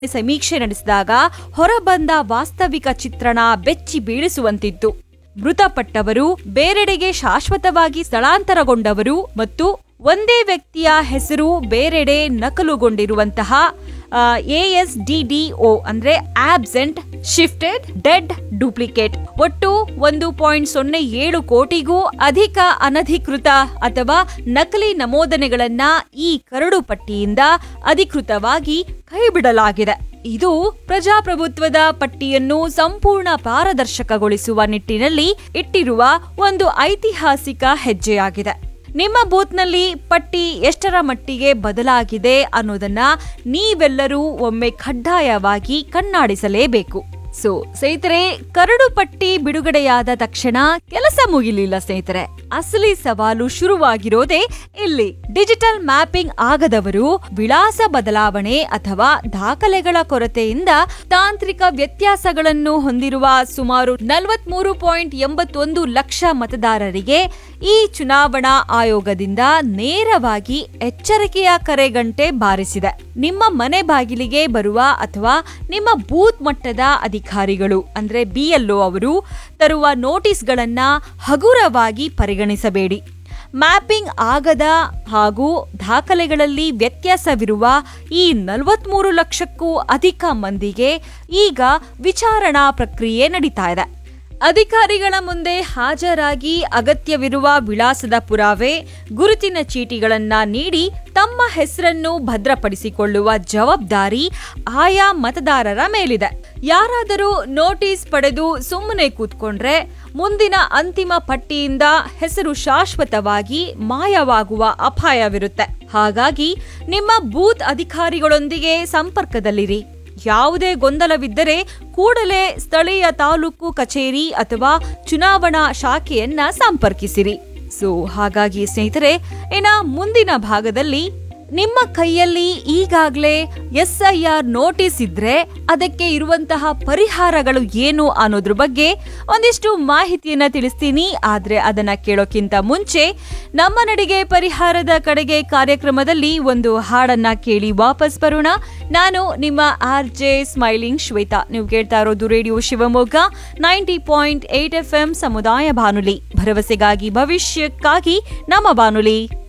ಸಮೀಕ್ಷೆ ನಡೆಸಿದಾಗ ಹೊರಬಂದ ವಾಸ್ತವಿಕ ಚಿತ್ರಣ ಬೆಚ್ಚಿ ಬೀಳಿಸುವಂತಿತ್ತು ಮೃತಪಟ್ಟವರು ಬೇರೆಡೆಗೆ ಶಾಶ್ವತವಾಗಿ ಸ್ಥಳಾಂತರಗೊಂಡವರು ಮತ್ತು ಒಂದೇ ವ್ಯಕ್ತಿಯ ಹೆಸರು ಬೇರೆಡೆ ನಕಲುಗೊಂಡಿರುವಂತಹ ಎಎಸ್ಡಿಡಿಒ ಅಂದ್ರೆ ಆಬ್ಸೆಂಟ್ ಶಿಫ್ಟೆಡ್ ಡೆಡ್ ಡೂಪ್ಲಿಕೇಟ್ ಒಟ್ಟು ಒಂದು ಪಾಯಿಂಟ್ ಸೊನ್ನೆ ಏಳು ಕೋಟಿಗೂ ಅಧಿಕ ಅನಧಿಕೃತ ಅಥವಾ ನಕಲಿ ನಮೂದನೆಗಳನ್ನ ಈ ಕರಡು ಪಟ್ಟಿಯಿಂದ ಅಧಿಕೃತವಾಗಿ ಕೈಬಿಡಲಾಗಿದೆ ಇದು ಪ್ರಜಾಪ್ರಭುತ್ವದ ಪಟ್ಟಿಯನ್ನು ಸಂಪೂರ್ಣ ಪಾರದರ್ಶಕಗೊಳಿಸುವ ನಿಟ್ಟಿನಲ್ಲಿ ಇಟ್ಟಿರುವ ಒಂದು ಐತಿಹಾಸಿಕ ಹೆಜ್ಜೆಯಾಗಿದೆ ನಿಮ್ಮ ಬೂತ್ನಲ್ಲಿ ಪಟ್ಟಿ ಎಷ್ಟರ ಮಟ್ಟಿಗೆ ಬದಲಾಗಿದೆ ಅನ್ನೋದನ್ನ ನೀವೆಲ್ಲರೂ ಒಮ್ಮೆ ಕಡ್ಡಾಯವಾಗಿ ಕಣ್ಣಾಡಿಸಲೇಬೇಕು ಸೊ ಸ್ನೇಹಿತರೆ ಕರಡು ಪಟ್ಟಿ ಬಿಡುಗಡೆಯಾದ ತಕ್ಷಣ ಕೆಲಸ ಮುಗಿಲಿಲ್ಲ ಸ್ನೇಹಿತರೆ ಅಸಲಿ ಸವಾಲು ಶುರುವಾಗಿರೋದೇ ಇಲ್ಲಿ ಡಿಜಿಟಲ್ ಮ್ಯಾಪಿಂಗ್ ಆಗದವರು ವಿಳಾಸ ಬದಲಾವಣೆ ಅಥವಾ ದಾಖಲೆಗಳ ಕೊರತೆಯಿಂದ ತಾಂತ್ರಿಕ ವ್ಯತ್ಯಾಸಗಳನ್ನು ಹೊಂದಿರುವ ಸುಮಾರು ನಲವತ್ಮೂರು ಪಾಯಿಂಟ್ ಎಂಬತ್ತೊಂದು ಲಕ್ಷ ಮತದಾರರಿಗೆ ಈ ಚುನಾವಣಾ ಆಯೋಗದಿಂದ ನೇರವಾಗಿ ಎಚ್ಚರಿಕೆಯ ಕರೆಗಂಟೆ ಬಾರಿಸಿದೆ ನಿಮ್ಮ ಮನೆ ಬಾಗಿಲಿಗೆ ಬರುವ ಅಥವಾ ನಿಮ್ಮ ಬೂತ್ ಮಟ್ಟದ ಅಧಿಕಾರಿಗಳು ಅಂದ್ರೆ ಬಿಎಲ್ಒ ಅವರು ತರುವ ನೋಟಿಸ್ಗಳನ್ನ ಹಗುರವಾಗಿ ಪರಿಗಣಿಸಬೇಡಿ ಮ್ಯಾಪಿಂಗ್ ಆಗದ ಹಾಗೂ ದಾಖಲೆಗಳಲ್ಲಿ ವ್ಯತ್ಯಾಸವಿರುವ ಈ ನಲವತ್ಮೂರು ಲಕ್ಷಕ್ಕೂ ಅಧಿಕ ಮಂದಿಗೆ ಈಗ ವಿಚಾರಣಾ ಪ್ರಕ್ರಿಯೆ ನಡೀತಾ ಇದೆ ಅಧಿಕಾರಿಗಳ ಮುಂದೆ ಹಾಜರಾಗಿ ಅಗತ್ಯವಿರುವ ವಿಳಾಸದ ಪುರಾವೆ ಗುರುತಿನ ಚೀಟಿಗಳನ್ನ ನೀಡಿ ತಮ್ಮ ಹೆಸರನ್ನು ಭದ್ರಪಡಿಸಿಕೊಳ್ಳುವ ಜವಾಬ್ದಾರಿ ಆಯಾ ಮತದಾರರ ಮೇಲಿದೆ ಯಾರಾದರೂ ನೋಟಿಸ್ ಪಡೆದು ಸುಮ್ಮನೆ ಕೂತ್ಕೊಂಡ್ರೆ ಮುಂದಿನ ಅಂತಿಮ ಪಟ್ಟಿಯಿಂದ ಹೆಸರು ಶಾಶ್ವತವಾಗಿ ಮಾಯವಾಗುವ ಅಪಾಯವಿರುತ್ತೆ ಹಾಗಾಗಿ ನಿಮ್ಮ ಬೂತ್ ಅಧಿಕಾರಿಗಳೊಂದಿಗೆ ಸಂಪರ್ಕದಲ್ಲಿರಿ ಯಾವುದೇ ಗೊಂದಲವಿದ್ದರೆ ಕೂಡಲೇ ಸ್ಥಳೀಯ ತಾಲೂಕು ಕಚೇರಿ ಅಥವಾ ಚುನಾವಣಾ ಶಾಖೆಯನ್ನ ಸಂಪರ್ಕಿಸಿರಿ ಸೊ ಹಾಗಾಗಿ ಸ್ನೇಹಿತರೆ ಇನ್ನ ಮುಂದಿನ ಭಾಗದಲ್ಲಿ ನಿಮ್ಮ ಕೈಯಲ್ಲಿ ಈಗಾಗಲೇ ಎಸ್ ಐ ಆರ್ ನೋಟಿಸ್ ಇದ್ರೆ ಅದಕ್ಕೆ ಇರುವಂತಹ ಪರಿಹಾರಗಳು ಏನು ಅನ್ನೋದ್ರ ಬಗ್ಗೆ ಒಂದಿಷ್ಟು ಮಾಹಿತಿಯನ್ನ ತಿಳಿಸ್ತೀನಿ ಆದ್ರೆ ಅದನ್ನ ಕೇಳೋಕ್ಕಿಂತ ಮುಂಚೆ ನಮ್ಮ ನಡಿಗೆ ಪರಿಹಾರದ ಕಡೆಗೆ ಕಾರ್ಯಕ್ರಮದಲ್ಲಿ ಒಂದು ಹಾಡನ್ನ ಕೇಳಿ ವಾಪಸ್ ಬರೋಣ ನಾನು ನಿಮ್ಮ ಆರ್ ಜೆ ಸ್ಮೈಲಿಂಗ್ ಶ್ವೇತಾ ನೀವು ಕೇಳ್ತಾ ಇರೋದು radio Shivamogga ninety point eight F M ಸಮುದಾಯ ಬಾನುಲಿ ಭರವಸೆಗಾಗಿ ಭವಿಷ್ಯಕ್ಕಾಗಿ ನಮ್ಮ ಬಾನುಲಿ